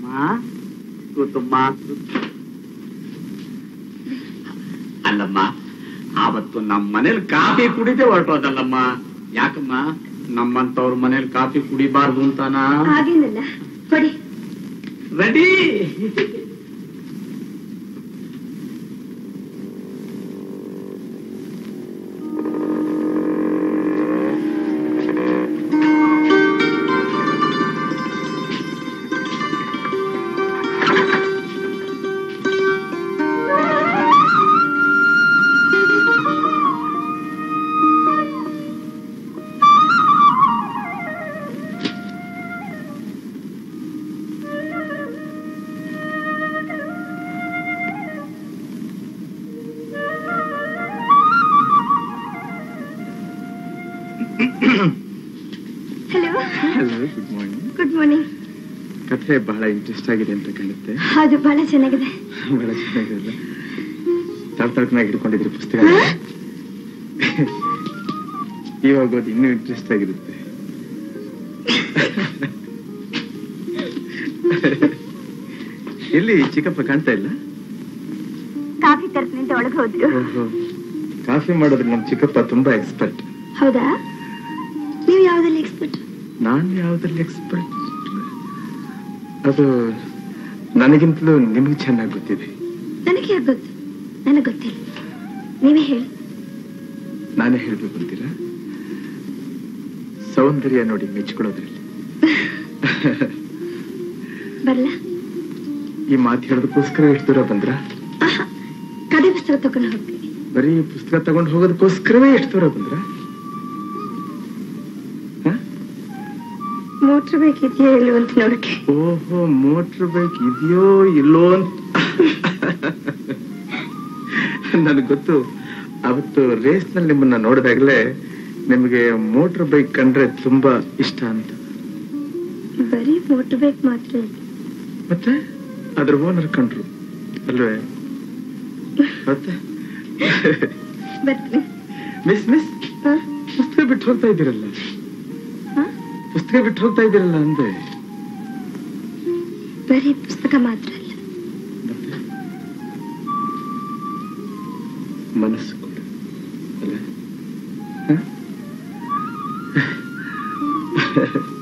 ಆ? ಕೂತಮ್ಮ ಅಲ್ಲಮ್ಮ ಆವತ್ತು ನಮ್ಮ ಮನೇಲಿ ಕಾಫಿ ಕುಡಿದೇ ಹೊರಟೋದಲ್ಲಮ್ಮ ಯಾಕಮ್ಮ ನಮ್ಮಂತವ್ರ ಮನೇಲಿ ಕಾಫಿ ಕುಡಿಬಾರ್ದು ಅಂತಾನಾ ಹಾಗೇನಲ್ಲ ಕೊಡಿ ready hello hello good morning good morning ಕಥೆ ಬಹಳ ಇಂಟ್ರೆಸ್ಟ್ ಆಗಿದೆ ಅಂತ ಕಾಣುತ್ತೆ ಹೌದು ಬಹಳ ಚೆನ್ನಾಗಿದೆ ಬಹಳ ಚೆನ್ನಾಗಿದೆ ತಳ್ ತಳಕನಾಗಿ ಹಿಡ್ಕೊಂಡಿದ್ರಿ ಪುಸ್ತಕ ಇವಾಗ ಓದಿ ಇನ್ನೂ ಇಂಟ್ರೆಸ್ಟ್ ಆಗಿರುತ್ತೆ ಎಲ್ಲಿ ಚಿಕ್ಕಪ್ಪ ಕಾಣ್ತಾ ಇಲ್ಲ ಕಾಫಿ ತರ್ಪನಿಂದ ಒಳಗೆ ಹೋದ್ರು ಓಹೋ ಕಾಫಿ ಮಾಡೋದ್ರೆ ನಮ್ ಚಿಕ್ಕಪ್ಪ ತುಂಬಾ ಎಕ್ಸ್ಪರ್ಟ್ ಹೌದಾ ನೀವು ಯಾವ್ದಲ್ಲಿ ಎಕ್ಸ್ಪರ್ಟ್ ನಾನು ಯಾವ್ದ್ರಲ್ಲಿ ಎಕ್ಸ್ಪರ್ಟ್ ಅದು ನನಗಿಂತಲೂ ನಿಮಗೆ ಚೆನ್ನಾಗಿ ಗೊತ್ತಿದೆ ನನಗೆ ಯಾಕೆ ಗೊತ್ತು ನನಗೆ ಗೊತ್ತಿಲ್ಲ ನೀವೇ ಹೇಳಿ ನಾನೇ ಹೇಳ್ಬೇಕು ಅಂತೀರಾ ಸೌಂದರ್ಯ ನೋಡಿ ಮೆಚ್ಕೊಳ್ಳೋದ್ರಲ್ಲಿ ಬರಲ್ಲ ಈ ಮಾತು ಹೇಳೋದಕ್ಕೋಸ್ಕರ ಎಷ್ಟು ದೂರ ಬಂದ್ರ ಆಹಾ ಕಡೆ ಪುಸ್ತಕ ತಗೊಂಡು ಹೋಗ್ತೀನಿ ಬರೀ ಪುಸ್ತಕ ತಗೊಂಡು ಹೋಗೋದಕ್ಕೋಸ್ಕರವೇ ಎಷ್ಟು ದೂರ ಬಂದ್ರ ಮೋಟ್ರ್ ಬೇಕಿದೆಯಾ ಇಲ್ಲೋ ಅಂತ ನೋಡಕ್ಕೆ ಓಹೋ ಮೋಟ್ರ್ ಬೈಕ್ ಇದೆಯೋ ಇಲ್ಲೋ ಅಂತ ನನಗೆ ಗೊತ್ತು ಅವತ್ತು ರೇಸ್ ನಲ್ಲಿ ನಿಮ್ಮನ್ನ ನೋಡಿದಾಗಲೇ ನಿಮಗೆ ಮೋಟ್ರ್ ಬೈಕ್ ಕಂಡ್ರೆ ತುಂಬಾ ಇಷ್ಟ ಅಂತ ಬರೀ ಮೋಟ್ರ್ ಬೇಕು ಮಾತ್ರ ಇಲ್ಲ. ಮತ್ತೆ ಅದ್ರ ಓನರ್ ಕಂಡ್ರು ಅಲ್ವೇ ಮತ್ತೆ ಬರ್ತೀನಿ ಮಿಸ್ ಮಿಸ್ ಹಾ? ಪುಸ್ತಕ ಬಿಟ್ಟು ಹೋಗ್ತಾ ಇದ್ದೀರಲ್ಲ ಹಾ? ಪುಸ್ತಕ ಬಿಟ್ಟು ಹೋಗ್ತಾ ಇದ್ದೀರಲ್ಲ ಅಂದೆ ಬರೀ ಪುಸ್ತಕ ಮಾತ್ರ ಅಲ್ಲ ಮತ್ತೆ ಮನಸ್ಸು ಕೂಡ ಅಲ್ಲ ಹ?